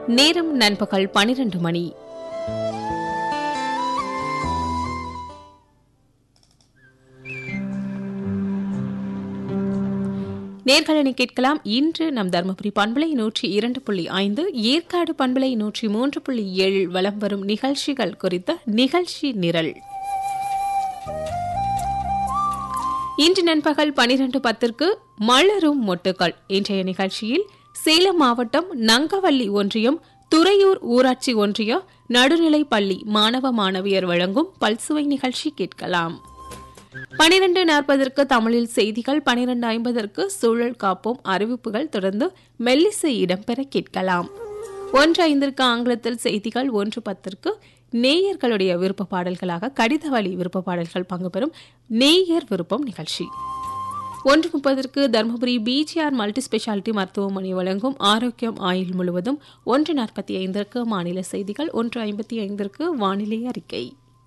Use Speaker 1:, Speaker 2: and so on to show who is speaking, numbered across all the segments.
Speaker 1: நேரம் நண்பகல் பனிரெண்டு மணி நேர்களை கேட்கலாம் இன்று நம் தருமபுரி பண்பலை நூற்றி இரண்டு புள்ளி ஐந்து ஏற்காடு பண்பலை நூற்றி மூன்று புள்ளி ஏழு வலம் வரும் நிகழ்ச்சிகள் குறித்த நிகழ்ச்சி நிரல் இன்று நண்பகல் பனிரெண்டு பத்திற்கு மலரும் மொட்டுக்கள் இன்றைய நிகழ்ச்சியில் சேலம் மாவட்டம் நங்கவல்லி ஒன்றியம் துறையூர் ஊராட்சி ஒன்றிய நடுநிலைப் பள்ளி மாணவ மாணவியர் வழங்கும் பல்சுவை நிகழ்ச்சி கேட்கலாம் பனிரெண்டு நாற்பதற்கு தமிழில் செய்திகள் பனிரெண்டு ஐம்பதற்கு சூழல் காப்போம் அறிவிப்புகள் தொடர்ந்து மெல்லிசை இடம்பெற கேட்கலாம் ஒன்று ஐந்திற்கு ஆங்கிலத்தில் செய்திகள் ஒன்று பத்திற்கு நேயர்களுடைய விருப்ப பாடல்களாக கடித வழி விருப்ப பாடல்கள் பங்கு பெறும் நேயர் விருப்பம் நிகழ்ச்சி ஒன்று முப்பதற்கு தருமபுரி பிஜிஆர் மல்டி ஸ்பெஷாலிட்டி மருத்துவமனை வழங்கும் ஆரோக்கியம் ஆயுள் முழுவதும் ஒன்று நாற்பத்தி ஐந்திற்கு மாநில செய்திகள் ஒன்று ஐம்பத்தி ஐந்திற்கு வானிலை அறிக்கை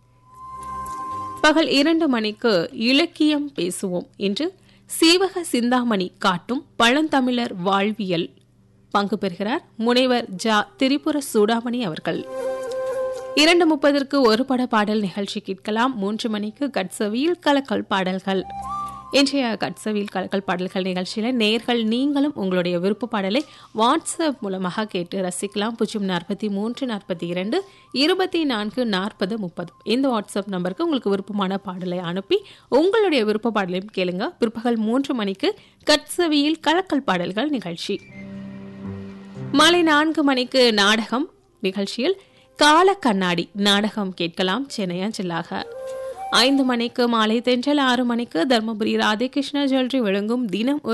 Speaker 1: பகல் இரண்டு மணிக்கு இலக்கியம் பேசுவோம் இன்று சீவக சிந்தாமணி காட்டும் பழந்தமிழர் வாழ்வியல் பங்கு பெறுகிறார் முனைவர் ஜா திரிபுர சூடாமணி அவர்கள் இரண்டு முப்பதற்கு ஒரு பட பாடல் நிகழ்ச்சி கேட்கலாம் மூன்று மணிக்கு கட்சவியில் கலக்கல் பாடல்கள் இன்றைய கட்சவியில் கலக்கல் பாடல்கள் நிகழ்ச்சியில நேர்கள் நீங்களும் உங்களுடைய விருப்ப பாடலை வாட்ஸ்அப் மூலமாக கேட்டு ரசிக்கலாம் பூஜ்ஜியம் நாற்பத்தி மூன்று நாற்பத்தி இரண்டு இருபத்தி நான்கு நாற்பது முப்பது இந்த வாட்ஸ்அப் நம்பருக்கு உங்களுக்கு விருப்பமான பாடலை அனுப்பி உங்களுடைய விருப்ப பாடலையும் கேளுங்க பிற்பகல் மூன்று மணிக்கு கட்சவியில் கலக்கல் பாடல்கள் நிகழ்ச்சி மாலை நான்கு மணிக்கு நாடகம் நிகழ்ச்சியில் கால கண்ணாடி நாடகம் கேட்கலாம் சென்னை அஞ்சலாக ஐந்து மணிக்கு மாலை தென்றல் ஆறு மணிக்கு தர்மபுரி ராதேகிருஷ்ண ஜுவல்லரி வழங்கும் தினம் ஒரு